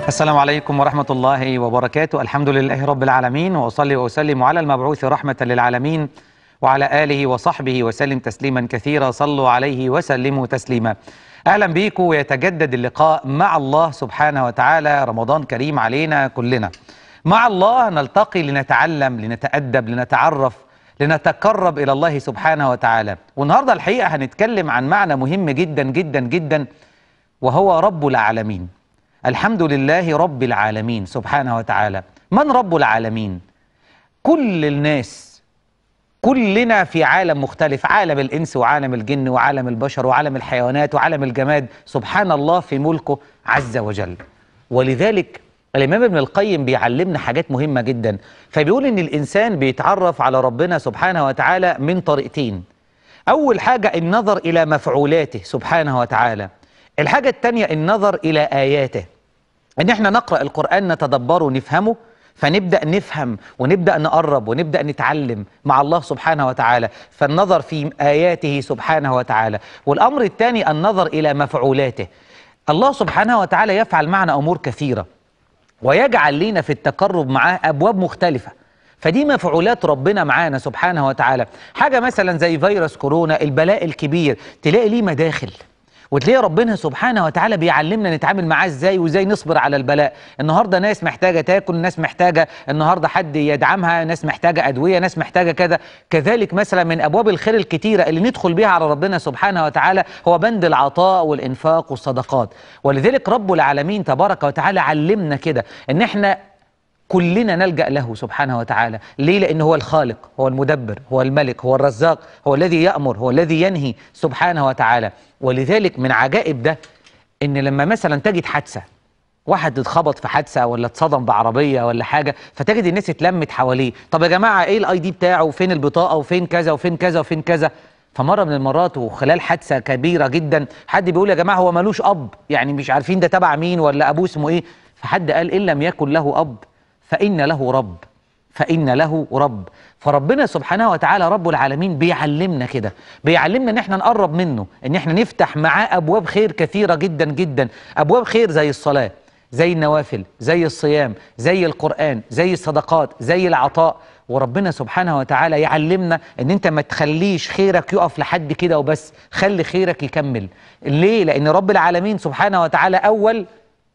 السلام عليكم ورحمة الله وبركاته الحمد لله رب العالمين وأصلي وأسلم على المبعوث رحمة للعالمين وعلى آله وصحبه وسلم تسليما كثيرا صلوا عليه وسلموا تسليما أهلا بيكم ويتجدد اللقاء مع الله سبحانه وتعالى رمضان كريم علينا كلنا مع الله نلتقي لنتعلم لنتأدب لنتعرف لنتقرب إلى الله سبحانه وتعالى والنهاردة الحقيقة هنتكلم عن معنى مهم جدا جدا جدا وهو رب العالمين الحمد لله رب العالمين سبحانه وتعالى من رب العالمين كل الناس كلنا في عالم مختلف عالم الإنس وعالم الجن وعالم البشر وعالم الحيوانات وعالم الجماد سبحان الله في ملكه عز وجل ولذلك الإمام ابن القيم بيعلمنا حاجات مهمة جدا فبيقول إن الإنسان بيتعرف على ربنا سبحانه وتعالى من طريقتين أول حاجة النظر إلى مفعولاته سبحانه وتعالى الحاجة الثانية النظر إلى آياته ان احنا نقرأ القرآن نتدبره ونفهمه فنبدأ نفهم ونبدأ نقرب ونبدأ نتعلم مع الله سبحانه وتعالى فالنظر في آياته سبحانه وتعالى والأمر الثاني النظر إلى مفعولاته الله سبحانه وتعالى يفعل معنا أمور كثيرة ويجعل لنا في التقرب معاه أبواب مختلفة فدي مفعولات ربنا معانا سبحانه وتعالى حاجة مثلا زي فيروس كورونا البلاء الكبير تلاقي ليه مداخل وتلاقي ربنا سبحانه وتعالى بيعلمنا نتعامل معاه ازاي وازاي نصبر على البلاء النهارده ناس محتاجه تاكل ناس محتاجه النهارده حد يدعمها ناس محتاجه ادويه ناس محتاجه كذا كذلك مثلا من ابواب الخير الكتيره اللي ندخل بيها على ربنا سبحانه وتعالى هو بند العطاء والانفاق والصدقات ولذلك رب العالمين تبارك وتعالى علمنا كده ان احنا كلنا نلجأ له سبحانه وتعالى ليه؟ لأن هو الخالق هو المدبر هو الملك هو الرزاق هو الذي يأمر هو الذي ينهي سبحانه وتعالى ولذلك من عجائب ده إن لما مثلا تجد حادثة واحد اتخبط في حادثة ولا اتصدم بعربية ولا حاجة فتجد الناس اتلمت حواليه طب يا جماعة ايه الاي دي بتاعه وفين البطاقة وفين كذا وفين كذا وفين كذا فمرة من المرات وخلال حادثة كبيرة جدا حد بيقول يا جماعة هو ملوش أب يعني مش عارفين ده تبع مين ولا أبوه اسمه ايه فحد قال إن لم يكن له أب فإن له رب فإن له رب فربنا سبحانه وتعالى رب العالمين بيعلمنا كده بيعلمنا ان احنا نقرب منه ان احنا نفتح معاه ابواب خير كثيرة جدا جدا ابواب خير زي الصلاة زي النوافل زي الصيام زي القرآن زي الصدقات زي العطاء وربنا سبحانه وتعالى يعلمنا ان انت ما تخليش خيرك يقف لحد كده وبس خلي خيرك يكمل ليه لان رب العالمين سبحانه وتعالى اول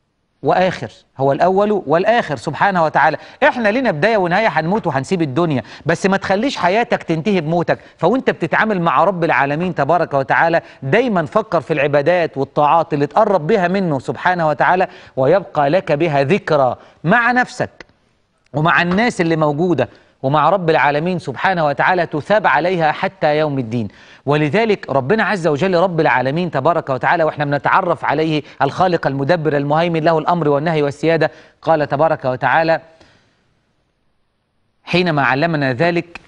واخر هو الاول والاخر سبحانه وتعالى احنا لنا بدايه ونهايه هنموت وهنسيب الدنيا بس ما تخليش حياتك تنتهي بموتك فوانت بتتعامل مع رب العالمين تبارك وتعالى دايما فكر في العبادات والطاعات اللي تقرب بها منه سبحانه وتعالى ويبقى لك بها ذكرى مع نفسك ومع الناس اللي موجوده ومع رب العالمين سبحانه وتعالى تثاب عليها حتى يوم الدين ولذلك ربنا عز وجل رب العالمين تبارك وتعالى واحنا بنتعرف عليه الخالق المدبر المهيمن له الامر والنهي والسياده قال تبارك وتعالى حينما علمنا ذلك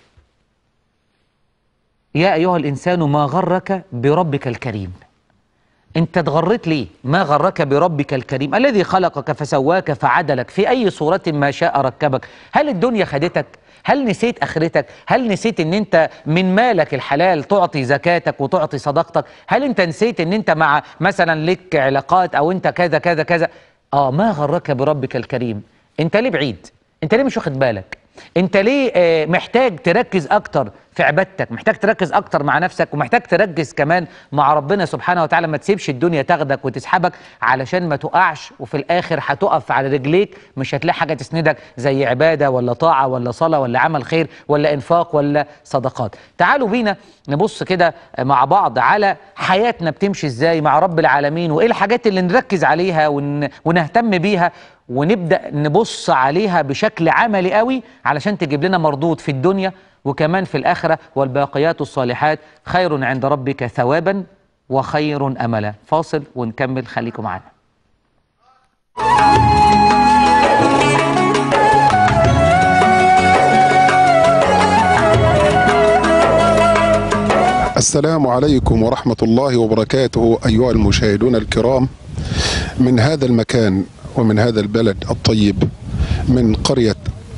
يا ايها الانسان ما غرك بربك الكريم انت اتغريت ليه ما غرك بربك الكريم الذي خلقك فسواك فعدلك في اي صورة ما شاء ركبك هل الدنيا خدتك هل نسيت اخرتك هل نسيت ان انت من مالك الحلال تعطي زكاتك وتعطي صدقتك هل انت نسيت ان انت مع مثلا لك علاقات او انت كذا كذا كذا اه ما غرك بربك الكريم انت ليه بعيد انت ليه مش واخد بالك انت ليه آه محتاج تركز اكتر في عبادتك محتاج تركز اكتر مع نفسك ومحتاج تركز كمان مع ربنا سبحانه وتعالى ما تسيبش الدنيا تاخدك وتسحبك علشان ما تقعش وفي الاخر هتقف على رجليك مش هتلاقي حاجه تسندك زي عباده ولا طاعه ولا صلاه ولا عمل خير ولا انفاق ولا صدقات تعالوا بينا نبص كده مع بعض على حياتنا بتمشي ازاي مع رب العالمين وايه الحاجات اللي نركز عليها ون... ونهتم بيها ونبدا نبص عليها بشكل عملي قوي علشان تجيب لنا مردود في الدنيا وكمان في الآخرة والباقيات الصالحات خير عند ربك ثوابا وخير أملا فاصل ونكمل خليكم معنا السلام عليكم ورحمة الله وبركاته أيها المشاهدون الكرام من هذا المكان ومن هذا البلد الطيب من قرية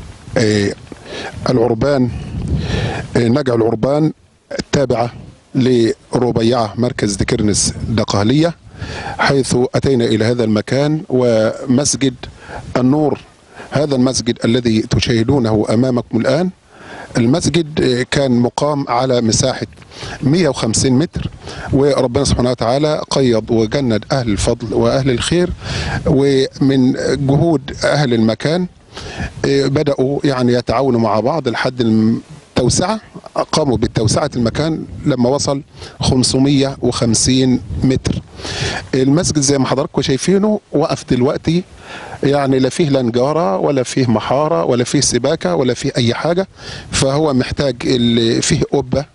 العربان نجع العربان التابعة لربيعة مركز دكرنس دقهلية حيث أتينا إلى هذا المكان ومسجد النور هذا المسجد الذي تشاهدونه امامكم الان المسجد كان مقام على مساحة 150 متر وربنا سبحانه وتعالى قيض وجند أهل الفضل وأهل الخير ومن جهود أهل المكان بدأوا يعني يتعاونوا مع بعض لحد التوسعة قاموا بتوسعة المكان لما وصل 550 متر المسجد زي ما حضراتكم شايفينه وقف دلوقتي يعني لا فيه لا نجارة ولا فيه محارة ولا فيه سباكة ولا فيه أي حاجة فهو محتاج اللي فيه قبة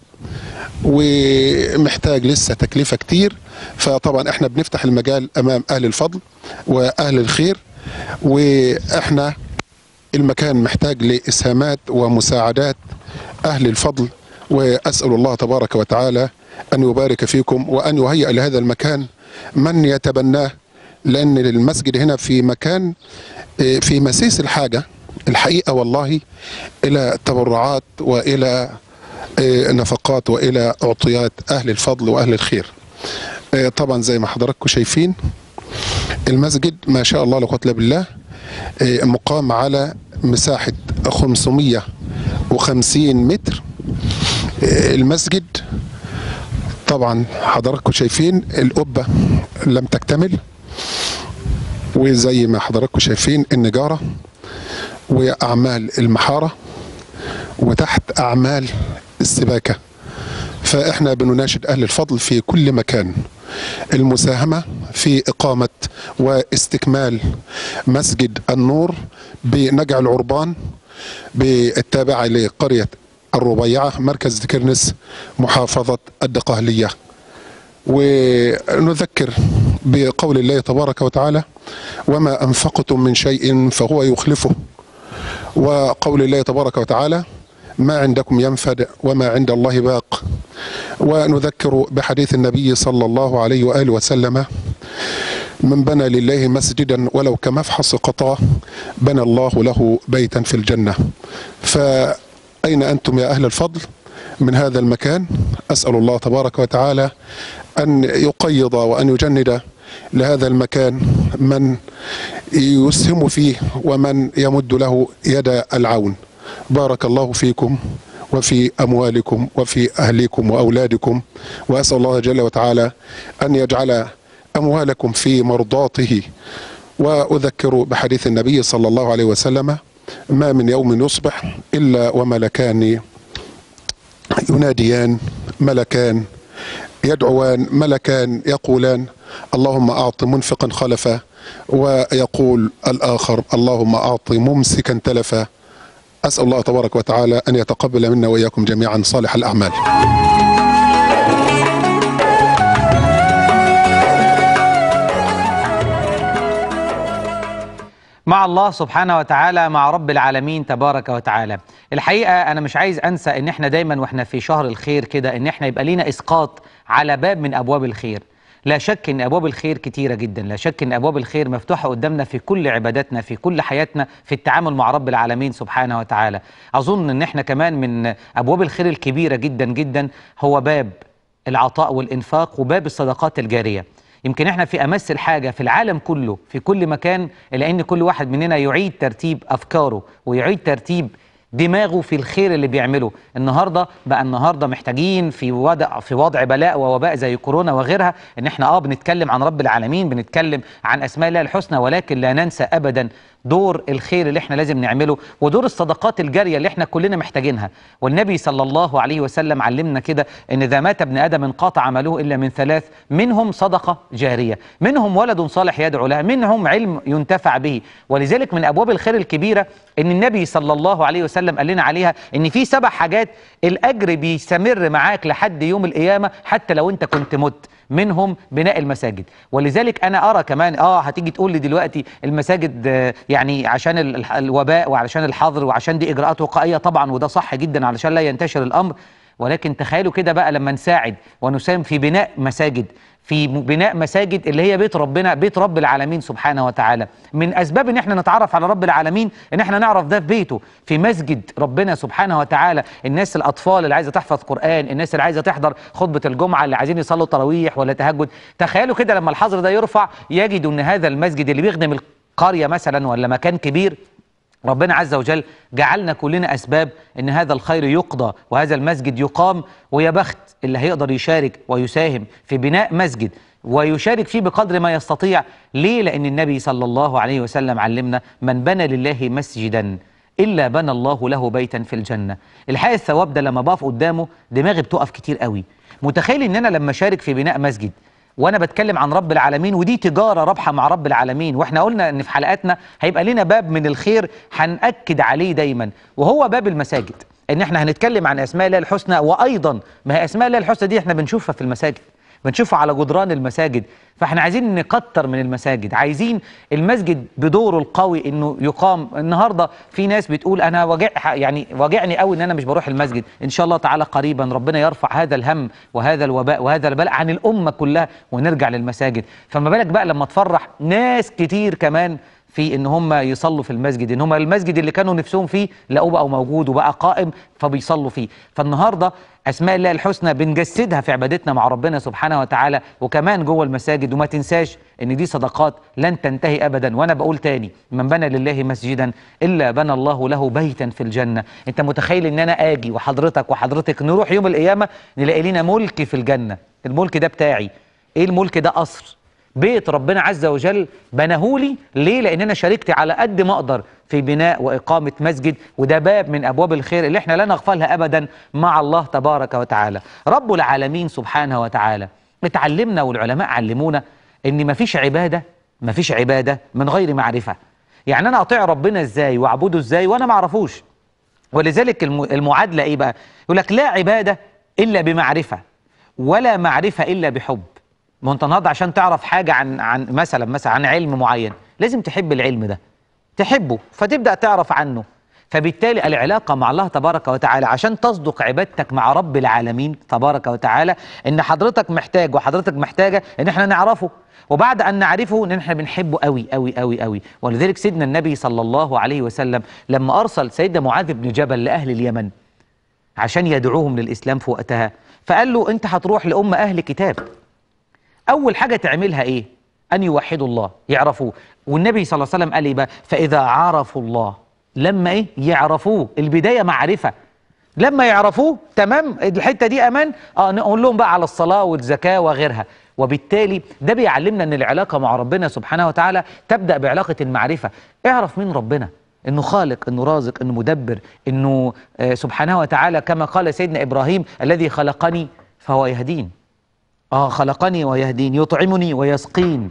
ومحتاج لسه تكلفة كتير فطبعا احنا بنفتح المجال أمام أهل الفضل وأهل الخير وإحنا المكان محتاج لإسهامات ومساعدات أهل الفضل وأسأل الله تبارك وتعالى أن يبارك فيكم وأن يهيئ لهذا المكان من يتبناه لأن المسجد هنا في مكان في مسيس الحاجة الحقيقة والله إلى تبرعات وإلى نفقات وإلى أعطيات أهل الفضل وأهل الخير طبعا زي ما حضراتكم شايفين المسجد ما شاء الله لا قوه الا بالله مقام على مساحة 550 متر المسجد طبعا حضراتكم شايفين القبة لم تكتمل وزي ما حضراتكم شايفين النجارة وأعمال المحارة وتحت أعمال السباكة فإحنا بنناشد أهل الفضل في كل مكان المساهمة في إقامة واستكمال مسجد النور بنجع العربان بالتابعة لقرية الربيعة مركز كرنس محافظة الدقهلية ونذكر بقول الله تبارك وتعالى وما أنفقتم من شيء فهو يخلفه وقول الله تبارك وتعالى ما عندكم ينفد وما عند الله باق ونذكر بحديث النبي صلى الله عليه وآله وسلم من بنى لله مسجدا ولو كمفحص قطاه بنى الله له بيتا في الجنة فأين أنتم يا أهل الفضل من هذا المكان أسأل الله تبارك وتعالى أن يقيض وأن يجند لهذا المكان من يسهم فيه ومن يمد له يد العون بارك الله فيكم وفي أموالكم وفي أهليكم وأولادكم وأسأل الله جل وتعالى أن يجعل أموالكم في مرضاته وأذكر بحديث النبي صلى الله عليه وسلم ما من يوم يصبح إلا وملكان يناديان ملكان يدعوان ملكان يقولان اللهم أعط منفقا خلفا ويقول الآخر اللهم أعط ممسكا تلفا أسأل الله تبارك وتعالى أن يتقبل منا وإياكم جميعا صالح الأعمال مع الله سبحانه وتعالى مع رب العالمين تبارك وتعالى الحقيقة أنا مش عايز أنسى إن إحنا دايما وإحنا في شهر الخير كده إن إحنا يبقى لينا إسقاط على باب من أبواب الخير لا شك ان ابواب الخير كتيره جدا لا شك ان ابواب الخير مفتوحه قدامنا في كل عباداتنا في كل حياتنا في التعامل مع رب العالمين سبحانه وتعالى اظن ان احنا كمان من ابواب الخير الكبيره جدا جدا هو باب العطاء والانفاق وباب الصدقات الجاريه يمكن احنا في امس الحاجه في العالم كله في كل مكان لان كل واحد مننا يعيد ترتيب افكاره ويعيد ترتيب دماغه في الخير اللي بيعمله النهارده بقى النهارده محتاجين في وضع في وضع بلاء ووباء زي كورونا وغيرها ان احنا اه بنتكلم عن رب العالمين بنتكلم عن اسماء الله الحسنى ولكن لا ننسى ابدا دور الخير اللي احنا لازم نعمله ودور الصدقات الجاريه اللي احنا كلنا محتاجينها والنبي صلى الله عليه وسلم علمنا كده ان اذا مات ابن ادم انقطع عمله الا من ثلاث منهم صدقه جاريه منهم ولد صالح يدعو له منهم علم ينتفع به ولذلك من ابواب الخير الكبيره ان النبي صلى الله عليه وسلم قال لنا عليها ان في سبع حاجات الاجر بيستمر معاك لحد يوم القيامه حتى لو انت كنت مت منهم بناء المساجد ولذلك انا ارى كمان اه هتيجي تقول لي دلوقتي المساجد آه يعني عشان ال- ال- الوباء وعشان الحظر وعشان دي اجراءات وقائيه طبعا وده صح جدا علشان لا ينتشر الامر ولكن تخيلوا كده بقى لما نساعد ونساهم في بناء مساجد في م- بناء مساجد اللي هي بيت ربنا بيت رب العالمين سبحانه وتعالى من اسباب ان احنا نتعرف على رب العالمين ان احنا نعرف ده في بيته في مسجد ربنا سبحانه وتعالى الناس الاطفال اللي عايزه تحفظ قران الناس اللي عايزه تحضر خطبه الجمعه اللي عايزين يصلوا تراويح ولا تهجد تخيلوا كده لما الحظر ده يرفع يجدوا ان هذا المسجد اللي بيخدم قرية مثلا ولا مكان كبير ربنا عز وجل جعلنا كلنا أسباب أن هذا الخير يقضى وهذا المسجد يقام ويا بخت اللي هيقدر يشارك ويساهم في بناء مسجد ويشارك فيه بقدر ما يستطيع ليه؟ لأن النبي صلى الله عليه وسلم علمنا من بنى لله مسجدا إلا بنى الله له بيتا في الجنة الحقيقة الثواب ده لما بقف قدامه دماغي بتقف كتير قوي متخيل ان انا لما اشارك في بناء مسجد وانا بتكلم عن رب العالمين ودي تجاره رابحه مع رب العالمين واحنا قلنا ان في حلقاتنا هيبقى لنا باب من الخير هنأكد عليه دايما وهو باب المساجد ان احنا هنتكلم عن اسماء الله الحسنى وايضا ما هي اسماء الله الحسنى دي احنا بنشوفها في المساجد بنشوفها على جدران المساجد فاحنا عايزين نكتر من المساجد عايزين المسجد بدوره القوي انه يقام النهارده في ناس بتقول انا وجع يعني واجعني قوي ان انا مش بروح المسجد ان شاء الله تعالى قريبا ربنا يرفع هذا الهم وهذا الوباء وهذا البلاء عن الامه كلها ونرجع للمساجد فما بالك بقى لما تفرح ناس كتير كمان في ان هم يصلوا في المسجد ان هم المسجد اللي كانوا نفسهم فيه لقوه بقى موجود وبقى قائم فبيصلوا فيه فالنهارده اسماء الله الحسنى بنجسدها في عبادتنا مع ربنا سبحانه وتعالى وكمان جوه المساجد وما تنساش ان دي صدقات لن تنتهي ابدا وانا بقول تاني من بنى لله مسجدا الا بنى الله له بيتا في الجنه انت متخيل ان انا اجي وحضرتك وحضرتك نروح يوم القيامه نلاقي لنا ملك في الجنه الملك ده بتاعي ايه الملك ده قصر بيت ربنا عز وجل بناهولي ليه لان انا شاركت على قد ما اقدر في بناء واقامه مسجد وده باب من ابواب الخير اللي احنا لا نغفلها ابدا مع الله تبارك وتعالى رب العالمين سبحانه وتعالى اتعلمنا والعلماء علمونا ان مفيش عباده مفيش عباده من غير معرفه يعني انا اطيع ربنا ازاي واعبده ازاي وانا ما اعرفوش ولذلك الم- المعادله ايه بقى يقول لك لا عباده الا بمعرفه ولا معرفه الا بحب ما انت النهارده عشان تعرف حاجه عن عن مثلا مثلا عن علم معين لازم تحب العلم ده تحبه فتبدا تعرف عنه فبالتالي العلاقه مع الله تبارك وتعالى عشان تصدق عبادتك مع رب العالمين تبارك وتعالى ان حضرتك محتاج وحضرتك محتاجه ان احنا نعرفه وبعد ان نعرفه ان احنا بنحبه قوي قوي قوي قوي ولذلك سيدنا النبي صلى الله عليه وسلم لما ارسل سيدنا معاذ بن جبل لاهل اليمن عشان يدعوهم للاسلام في وقتها فقال له انت هتروح لام اهل كتاب اول حاجه تعملها ايه ان يوحدوا الله يعرفوه والنبي صلى الله عليه وسلم قال ايه بقى فاذا عرفوا الله لما ايه يعرفوه البدايه معرفه لما يعرفوه تمام الحته دي امان اه نقول لهم بقى على الصلاه والزكاه وغيرها وبالتالي ده بيعلمنا ان العلاقه مع ربنا سبحانه وتعالى تبدا بعلاقه المعرفه اعرف مين ربنا انه خالق انه رازق انه مدبر انه آه سبحانه وتعالى كما قال سيدنا ابراهيم الذي خلقني فهو يهدين اه خلقني ويهدين يطعمني ويسقين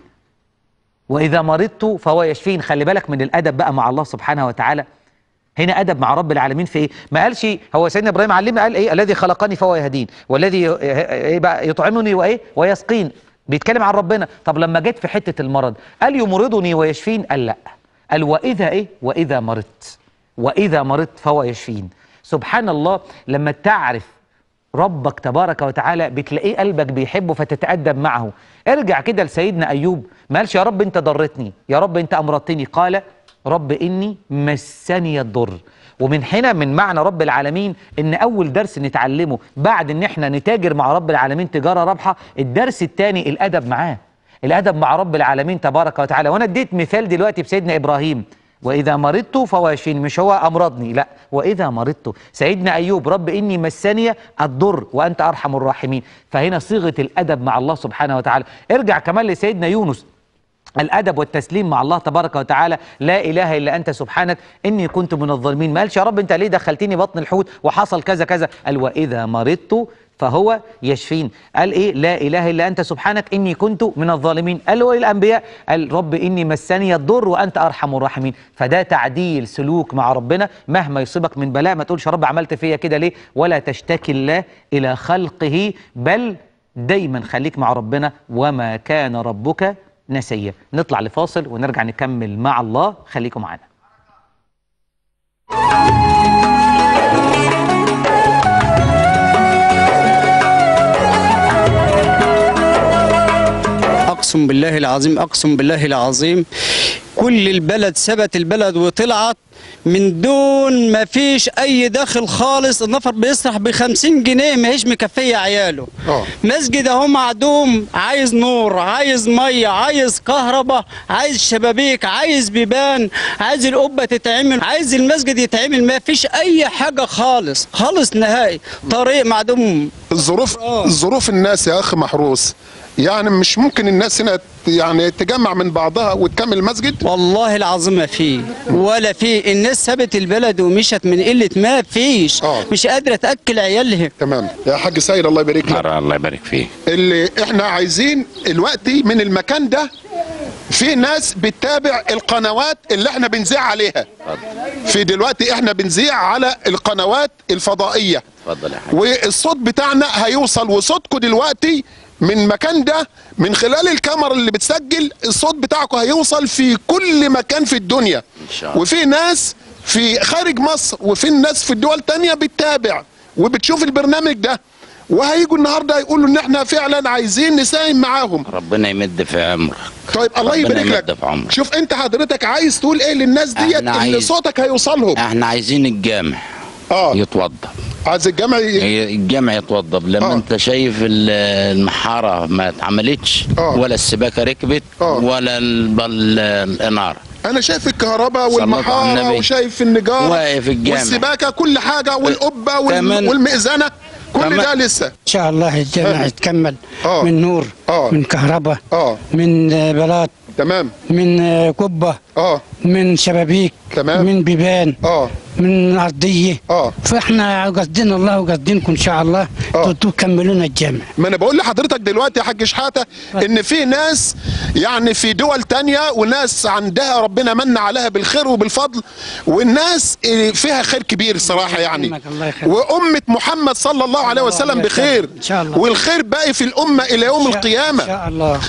واذا مرضت فهو يشفين خلي بالك من الادب بقى مع الله سبحانه وتعالى هنا ادب مع رب العالمين في ايه ما قالش هو سيدنا ابراهيم علمنا قال ايه الذي خلقني فهو يهدين والذي ايه بقى يطعمني وايه ويسقين بيتكلم عن ربنا طب لما جيت في حته المرض قال يمرضني ويشفين قال لا قال واذا ايه واذا مرضت واذا مرضت فهو يشفين سبحان الله لما تعرف ربك تبارك وتعالى بتلاقيه قلبك بيحبه فتتأدب معه ارجع كده لسيدنا أيوب ما قالش يا رب أنت ضرتني يا رب أنت أمرضتني قال رب إني مسني الضر ومن هنا من معنى رب العالمين ان اول درس نتعلمه بعد ان احنا نتاجر مع رب العالمين تجاره رابحه الدرس الثاني الادب معاه الادب مع رب العالمين تبارك وتعالى وانا اديت مثال دلوقتي بسيدنا ابراهيم واذا مرضت فهو يشفين مش هو امرضني لا واذا مرضت سيدنا ايوب رب اني مسني الضر وانت ارحم الراحمين فهنا صيغه الادب مع الله سبحانه وتعالى ارجع كمان لسيدنا يونس الادب والتسليم مع الله تبارك وتعالى لا اله الا انت سبحانك اني كنت من الظالمين ما قالش يا رب انت ليه دخلتني بطن الحوت وحصل كذا كذا قال واذا مرضت فهو يشفين قال ايه لا اله الا انت سبحانك اني كنت من الظالمين قال له الانبياء قال رب اني مسني الضر وانت ارحم الراحمين فده تعديل سلوك مع ربنا مهما يصيبك من بلاء ما تقولش يا رب عملت فيا كده ليه ولا تشتكي الله الى خلقه بل دايما خليك مع ربنا وما كان ربك نسيا نطلع لفاصل ونرجع نكمل مع الله خليكم معانا اقسم بالله العظيم اقسم بالله العظيم كل البلد سبت البلد وطلعت من دون ما فيش اي دخل خالص النفر بيسرح ب 50 جنيه ما هيش مكفيه عياله آه. مسجد اهو معدوم عايز نور عايز ميه عايز كهرباء عايز شبابيك عايز بيبان عايز القبه تتعمل عايز المسجد يتعمل ما فيش اي حاجه خالص خالص نهائي طريق معدوم الظروف آه. ظروف الناس يا اخ محروس يعني مش ممكن الناس هنا يعني تجمع من بعضها وتكمل المسجد والله العظيم ما في ولا في الناس سابت البلد ومشت من قله ما فيش آه. مش قادره تاكل عيالها تمام يا حاج سيد الله يبارك لك مرة الله يبارك فيه اللي احنا عايزين دلوقتي من المكان ده في ناس بتتابع القنوات اللي احنا بنذيع عليها في دلوقتي احنا بنذيع على القنوات الفضائية اتفضل يا حاج والصوت بتاعنا هيوصل وصوتكم دلوقتي من المكان ده من خلال الكاميرا اللي بتسجل الصوت بتاعكم هيوصل في كل مكان في الدنيا إن شاء الله. وفي ناس في خارج مصر وفي ناس في الدول تانية بتتابع وبتشوف البرنامج ده وهيجوا النهارده يقولوا ان احنا فعلا عايزين نساهم معاهم ربنا يمد في عمرك طيب الله ربنا يبارك يمد لك في عمرك. شوف انت حضرتك عايز تقول ايه للناس ديت احنا اللي عايز- صوتك هيوصلهم احنا عايزين الجامع اه يتوضب عايز الجامع ي- هي الجامع يتوضب لما آه. انت شايف ال- المحاره ما اتعملتش آه. ولا السباكه ركبت آه. ولا ال- ال- الاناره انا شايف الكهرباء صلى الله على والمحاره النبي. وشايف النجار واقف الجامع. والسباكه كل حاجه والقبه وال- كمان- والمئذنه كل كمان- ده لسه ان شاء الله الجامع آه. يتكمل آه. من نور آه. من كهرباء اه من آه، بلاط تمام من آه، قبه اه من شبابيك تمام. من بيبان اه من ارضيه اه فاحنا قاصدين الله وقاصدينكم ان شاء الله آه. ت- تكملونا الجامع ما انا بقول لحضرتك دلوقتي يا حاج شحاته ان في ناس يعني في دول تانية وناس عندها ربنا من عليها بالخير وبالفضل والناس إيه، فيها خير كبير صراحه يعني يكرمك، الله يخليك. وامه محمد صلى الله عليه وسلم الله بخير يخليك. إن شاء الله. والخير باقي في الامه الى يوم ان القيامه شاء الله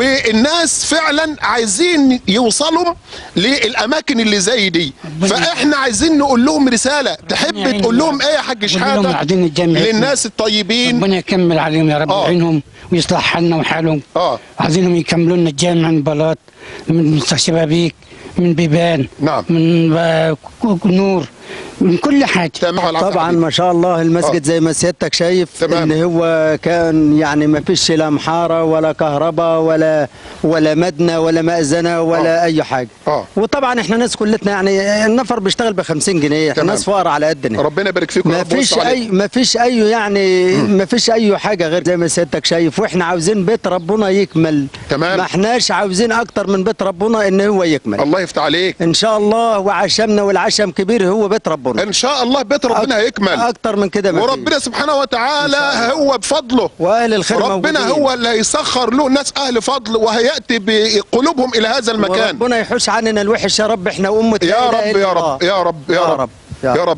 والناس فعلا عايزين يوصلوا للاماكن اللي زي دي ربنا فاحنا عايزين نقول لهم رساله تحب يعينهم. تقول لهم ايه يا حاج قول لهم شحاته قاعدين الجامع للناس الطيبين ربنا يكمل عليهم يا رب آه. يعينهم ويصلح حالنا وحالهم اه عايزينهم يكملوا لنا الجامع من بلاط من شبابيك من بيبان نعم. من آه، ك- نور من كل حاجه تمام طبعا ما شاء الله المسجد زي ما سيادتك شايف تمام. ان هو كان يعني ما فيش لا محاره ولا كهرباء ولا ولا مدنه ولا مأذنه ولا آه. اي حاجه آه. وطبعا احنا ناس كلتنا يعني النفر بيشتغل ب 50 جنيه احنا تمام. ناس فقراء على قدنا ربنا يبارك فيكم يا ما رب فيش ويوسع عليكم. اي ما فيش اي يعني ما فيش اي حاجه غير زي ما سيادتك شايف واحنا عاوزين بيت ربنا يكمل تمام. ما احناش عاوزين اكتر من بيت ربنا ان هو يكمل الله يفتح عليك ان شاء الله وعشمنا والعشم كبير هو بيت ربنا ان شاء الله بيت ربنا هيكمل اكتر من كده ما فيش. وربنا سبحانه وتعالى هو بفضله واهل الخير ربنا موجودين. هو اللي هيسخر له ناس اهل فضل وهياتي بقلوبهم الى هذا المكان ربنا يحوش عننا الوحش يا رب احنا امه لا يا إله رب إلا يا الله. رب يا رب يا رب يا يا رب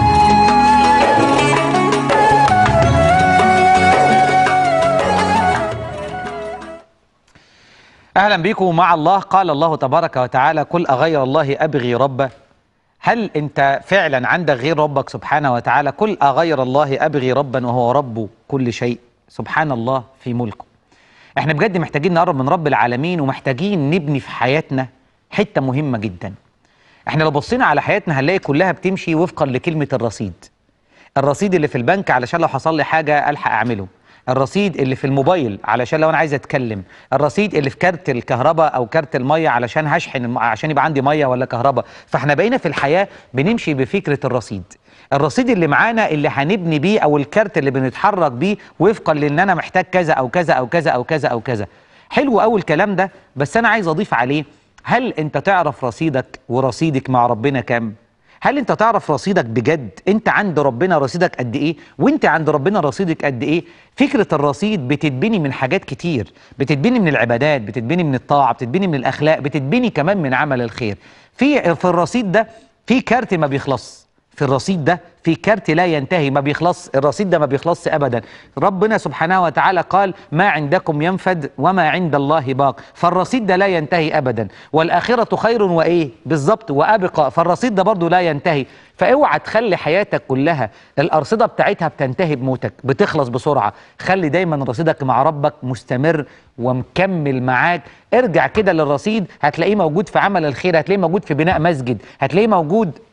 اهلا بكم مع الله قال الله تبارك وتعالى قل اغير الله ابغي ربا هل انت فعلا عندك غير ربك سبحانه وتعالى قل اغير الله ابغي ربا وهو رب كل شيء سبحان الله في ملكه احنا بجد محتاجين نقرب من رب العالمين ومحتاجين نبني في حياتنا حته مهمه جدا احنا لو بصينا على حياتنا هنلاقي كلها بتمشي وفقا لكلمه الرصيد الرصيد اللي في البنك علشان لو حصل لي حاجه الحق اعمله الرصيد اللي في الموبايل علشان لو انا عايز اتكلم الرصيد اللي في كارت الكهرباء او كارت الميه علشان هشحن الم- عشان يبقى عندي ميه ولا كهرباء فاحنا بقينا في الحياه بنمشي بفكره الرصيد الرصيد اللي معانا اللي هنبني بيه او الكارت اللي بنتحرك بيه وفقا لان انا محتاج كذا او كذا او كذا او كذا او كذا حلو قوي الكلام ده بس انا عايز اضيف عليه هل انت تعرف رصيدك ورصيدك مع ربنا كام هل انت تعرف رصيدك بجد انت عند ربنا رصيدك قد ايه وانت عند ربنا رصيدك قد ايه فكرة الرصيد بتتبني من حاجات كتير بتتبني من العبادات بتتبني من الطاعة بتتبني من الاخلاق بتتبني كمان من عمل الخير في في الرصيد ده في كارت ما بيخلص في الرصيد ده في كارت لا ينتهي ما بيخلص الرصيد ده ما بيخلصش ابدا ربنا سبحانه وتعالى قال ما عندكم ينفد وما عند الله باق فالرصيد ده لا ينتهي ابدا والاخره خير وايه بالظبط وابقى فالرصيد ده برضو لا ينتهي فاوعى تخلي حياتك كلها الارصده بتاعتها بتنتهي بموتك بتخلص بسرعه خلي دايما رصيدك مع ربك مستمر ومكمل معاك ارجع كده للرصيد هتلاقيه موجود في عمل الخير هتلاقيه موجود في بناء مسجد هتلاقيه موجود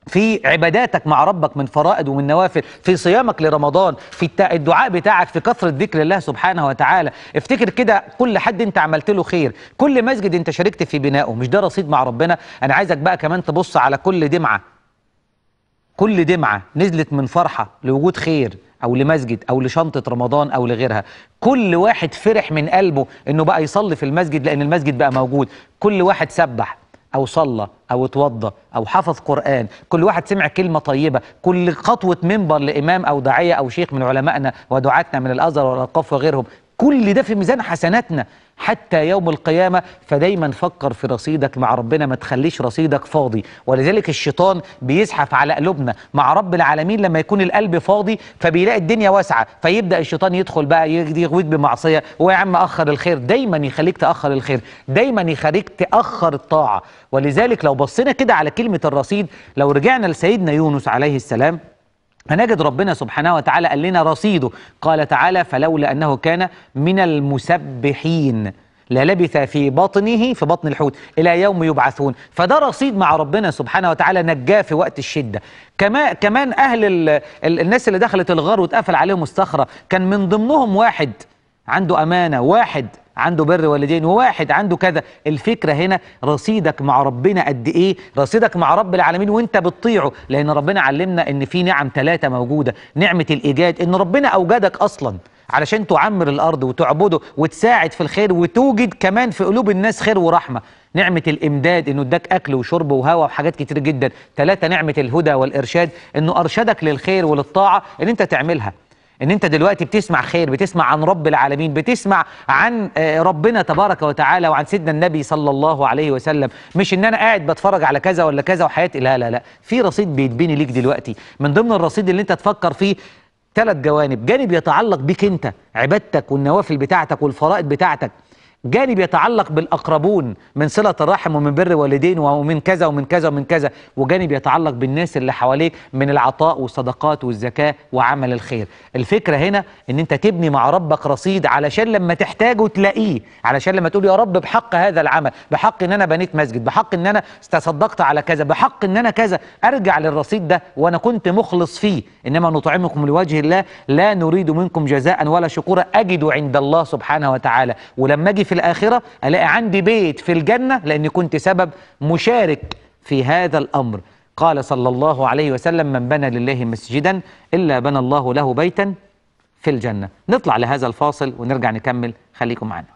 في عباداتك مع ربك من فرائض ومن نوافل في صيامك لرمضان في الت- الدعاء بتاعك في كثرة ذكر الله سبحانه وتعالى افتكر كده كل حد انت عملت له خير كل مسجد انت شاركت في بنائه مش ده رصيد مع ربنا انا عايزك بقى كمان تبص على كل دمعة كل دمعة نزلت من فرحة لوجود خير أو لمسجد أو لشنطة رمضان أو لغيرها كل واحد فرح من قلبه إنه بقى يصلي في المسجد لأن المسجد بقى موجود كل واحد سبح أو صلى أو اتوضى أو حفظ قرآن كل واحد سمع كلمة طيبة كل خطوة منبر لإمام أو داعية أو شيخ من علمائنا ودعاتنا من الأزهر والأوقاف وغيرهم كل ده في ميزان حسناتنا حتى يوم القيامة فدايما فكر في رصيدك مع ربنا ما تخليش رصيدك فاضي ولذلك الشيطان بيزحف على قلوبنا مع رب العالمين لما يكون القلب فاضي فبيلاقي الدنيا واسعة فيبدأ الشيطان يدخل بقى يغويك بمعصية ويا عم أخر الخير دايما يخليك تأخر الخير دايما يخليك تأخر الطاعة ولذلك لو بصينا كده على كلمة الرصيد لو رجعنا لسيدنا يونس عليه السلام هنجد ربنا سبحانه وتعالى قال لنا رصيده قال تعالى فلولا أنه كان من المسبحين للبث في بطنه في بطن الحوت إلى يوم يبعثون فده رصيد مع ربنا سبحانه وتعالى نجاه في وقت الشدة كما كمان أهل ال ال الناس اللي دخلت الغار واتقفل عليهم الصخرة كان من ضمنهم واحد عنده أمانة واحد عنده بر والدين وواحد عنده كذا الفكرة هنا رصيدك مع ربنا قد ايه رصيدك مع رب العالمين وانت بتطيعه لان ربنا علمنا ان في نعم ثلاثة موجودة نعمة الايجاد ان ربنا اوجدك اصلا علشان تعمر الارض وتعبده وتساعد في الخير وتوجد كمان في قلوب الناس خير ورحمة نعمة الإمداد إنه اداك أكل وشرب وهواء وحاجات كتير جدا ثلاثة نعمة الهدى والإرشاد إنه أرشدك للخير وللطاعة إن أنت تعملها ان انت دلوقتي بتسمع خير بتسمع عن رب العالمين بتسمع عن آه، ربنا تبارك وتعالى وعن سيدنا النبي صلى الله عليه وسلم مش ان انا قاعد بتفرج على كذا ولا كذا وحياتي لا لا لا في رصيد بيتبني ليك دلوقتي من ضمن الرصيد اللي انت تفكر فيه ثلاث جوانب جانب يتعلق بيك انت عبادتك والنوافل بتاعتك والفرائض بتاعتك جانب يتعلق بالأقربون من صلة الرحم ومن بر والدين ومن كذا ومن كذا ومن كذا وجانب يتعلق بالناس اللي حواليك من العطاء والصدقات والزكاة وعمل الخير الفكرة هنا ان انت تبني مع ربك رصيد علشان لما تحتاجه تلاقيه علشان لما تقول يا رب بحق هذا العمل بحق ان انا بنيت مسجد بحق ان انا تصدقت على كذا بحق ان انا كذا ارجع للرصيد ده وانا كنت مخلص فيه انما نطعمكم لوجه الله لا نريد منكم جزاء ولا شكورا اجد عند الله سبحانه وتعالى ولما اجي في الاخره الاقي عندي بيت في الجنه لاني كنت سبب مشارك في هذا الامر قال صلى الله عليه وسلم من بنى لله مسجدا الا بنى الله له بيتا في الجنه نطلع لهذا الفاصل ونرجع نكمل خليكم معنا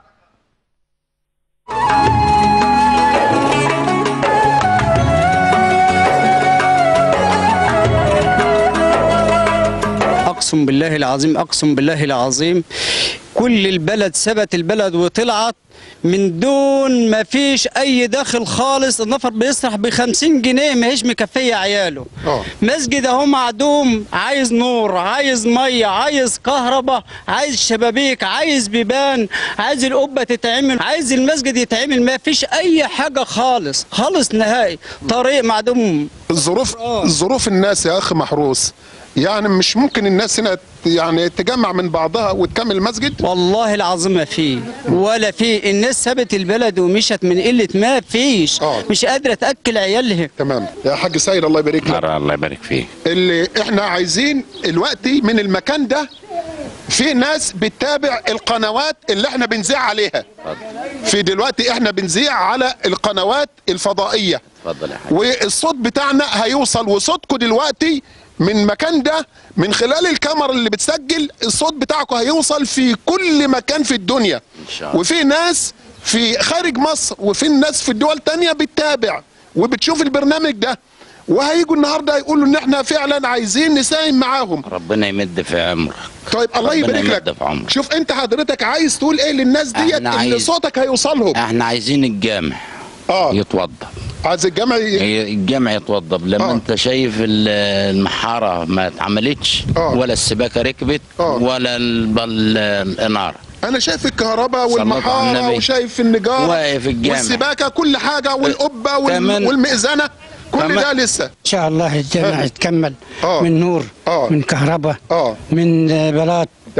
اقسم بالله العظيم اقسم بالله العظيم كل البلد سبت البلد وطلعت من دون ما فيش اي دخل خالص النفر بيصرح ب 50 جنيه ما هيش مكفيه عياله آه. مسجد اهو معدوم عايز نور عايز ميه عايز كهرباء عايز شبابيك عايز بيبان عايز القبه تتعمل عايز المسجد يتعمل ما فيش اي حاجه خالص خالص نهائي طريق معدوم الظروف آه. ظروف الناس يا اخ محروس يعني مش ممكن الناس هنا ت- يعني تجمع من بعضها وتكمل المسجد والله العظيم ما في ولا في الناس سابت البلد ومشت من قله ما فيش آه. مش قادره تاكل عيالها تمام يا حاج سيد الله يبارك لك مرة الله يبارك فيك اللي احنا عايزين دلوقتي من المكان ده في ناس بتتابع القنوات اللي احنا بنذيع عليها في دلوقتي احنا بنذيع على القنوات الفضائيه اتفضل يا حاج والصوت بتاعنا هيوصل وصوتكم دلوقتي من المكان ده من خلال الكاميرا اللي بتسجل الصوت بتاعكم هيوصل في كل مكان في الدنيا إن شاء الله. وفي ناس في خارج مصر وفي ناس في الدول تانية بتتابع وبتشوف البرنامج ده وهيجوا النهارده يقولوا ان احنا فعلا عايزين نساهم معاهم ربنا يمد في عمرك طيب الله ربنا يبارك يمد لك في عمرك. شوف انت حضرتك عايز تقول ايه للناس ديت احنا ان عايز- صوتك هيوصلهم احنا عايزين الجامع اه يتوضب عايز الجامع ي- الجامع يتوضب لما آه. انت شايف ال- المحاره ما اتعملتش آه. ولا السباكه ركبت آه. ولا ال- ال- الاناره انا شايف الكهرباء صلى الله على والمحاره النبي. وشايف النجار واقف الجامع. والسباكه كل حاجه والقبه وال... كمان- والمئذنه كل كمان- ده لسه ان شاء الله الجامع آه. يتكمل آه. من نور آه. من كهرباء اه من آه، بلاط تمام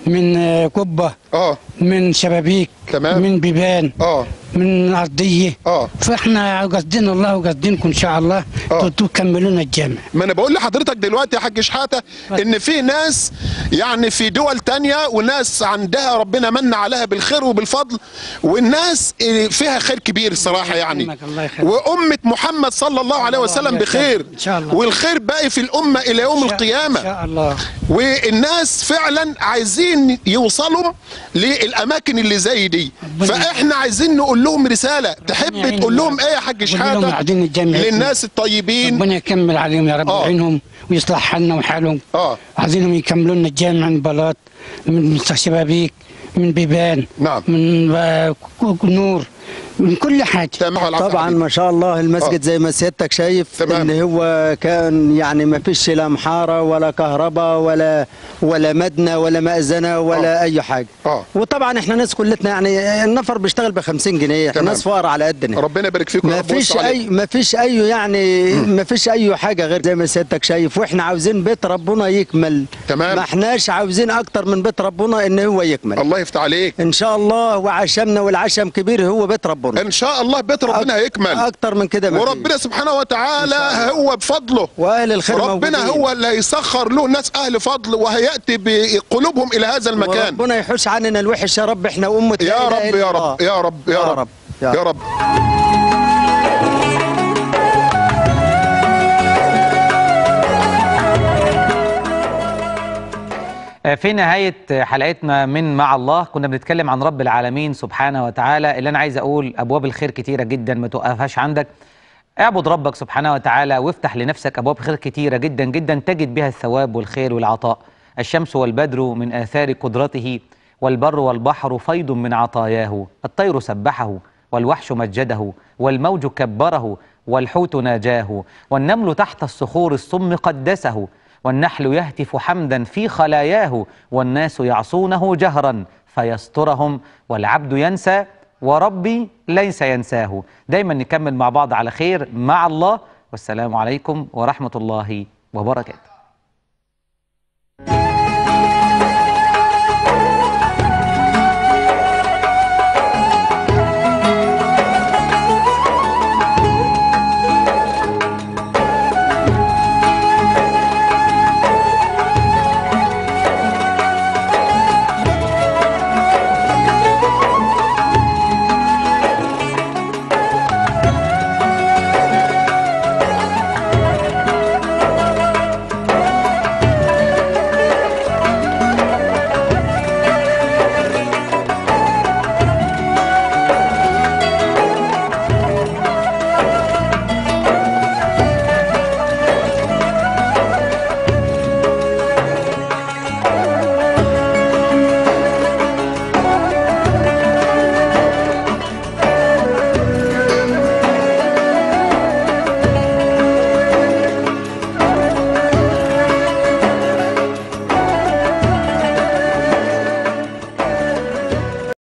من آه، قبه اه من شبابيك تمام. من بيبان اه من ارضيه اه فاحنا قاصدين الله وقاصدينكم ان شاء الله آه. تكملوا لنا الجامع ما انا بقول لحضرتك دلوقتي يا حاج شحاته ان في ناس يعني في دول تانية وناس عندها ربنا من عليها بالخير وبالفضل والناس فيها خير كبير الصراحه يعني يكرمك، الله يخليك. وامه محمد صلى الله عليه وسلم الله بخير إن شاء الله. والخير باقي في الامه الى يوم ان القيامه شاء الله والناس فعلا عايزين يوصلوا للاماكن اللي زي دي ربنا فاحنا عايزين نقول لهم رساله تحب يعينهم تقول يا لهم رب. ايه يا حاج قول لهم شحاته قاعدين الجامع للناس الطيبين ربنا يكمل عليهم يا رب آه. يعينهم ويصلح حالنا وحالهم اه عايزينهم يكملوا لنا الجامع من بلاط من شبابيك من بيبان نعم. من آه، ك- نور من كل حاجه تمام والعفو طبعا عليك. ما شاء الله المسجد زي ما سيادتك شايف تمام. ان هو كان يعني ما فيش لا محاره ولا كهرباء ولا ولا مدنه ولا مأذنه ولا آه. اي حاجه آه. وطبعا احنا ناس كلتنا يعني النفر بيشتغل ب 50 جنيه احنا تمام. ناس فقراء على قدنا ربنا يبارك فيكم يا ما رب ويوسع فيش عليكم. اي ما فيش اي يعني ما فيش اي حاجه غير زي ما سيادتك شايف واحنا عاوزين بيت ربنا يكمل تمام. ما احناش عاوزين اكتر من بيت ربنا ان هو يكمل الله يفتح عليك ان شاء الله وعشمنا والعشم كبير هو بيت ربنا ان شاء الله بيت ربنا أك- هيكمل اكتر من كده ما وربنا فيش. سبحانه وتعالى هو بفضله واهل الخير ربنا موجودين. هو اللي هيسخر له ناس اهل فضل وهياتي بقلوبهم الى هذا المكان وربنا يحوش عننا الوحش يا رب احنا امه لا يا إله رب إلا يا الله. رب يا رب يا رب يا يا رب آه، في نهاية حلقتنا من مع الله كنا بنتكلم عن رب العالمين سبحانه وتعالى اللي أنا عايز أقول أبواب الخير كتيرة جدا ما توقفهاش عندك اعبد ربك سبحانه وتعالى وافتح لنفسك أبواب خير كتيرة جدا جدا تجد بها الثواب والخير والعطاء الشمس والبدر من آثار قدرته والبر والبحر فيض من عطاياه الطير سبحه والوحش مجده والموج كبره والحوت ناجاه والنمل تحت الصخور الصم قدسه والنحل يهتف حمدا في خلاياه والناس يعصونه جهرا فيسترهم والعبد ينسى وربي ليس ينساه دايما نكمل مع بعض على خير مع الله والسلام عليكم ورحمة الله وبركاته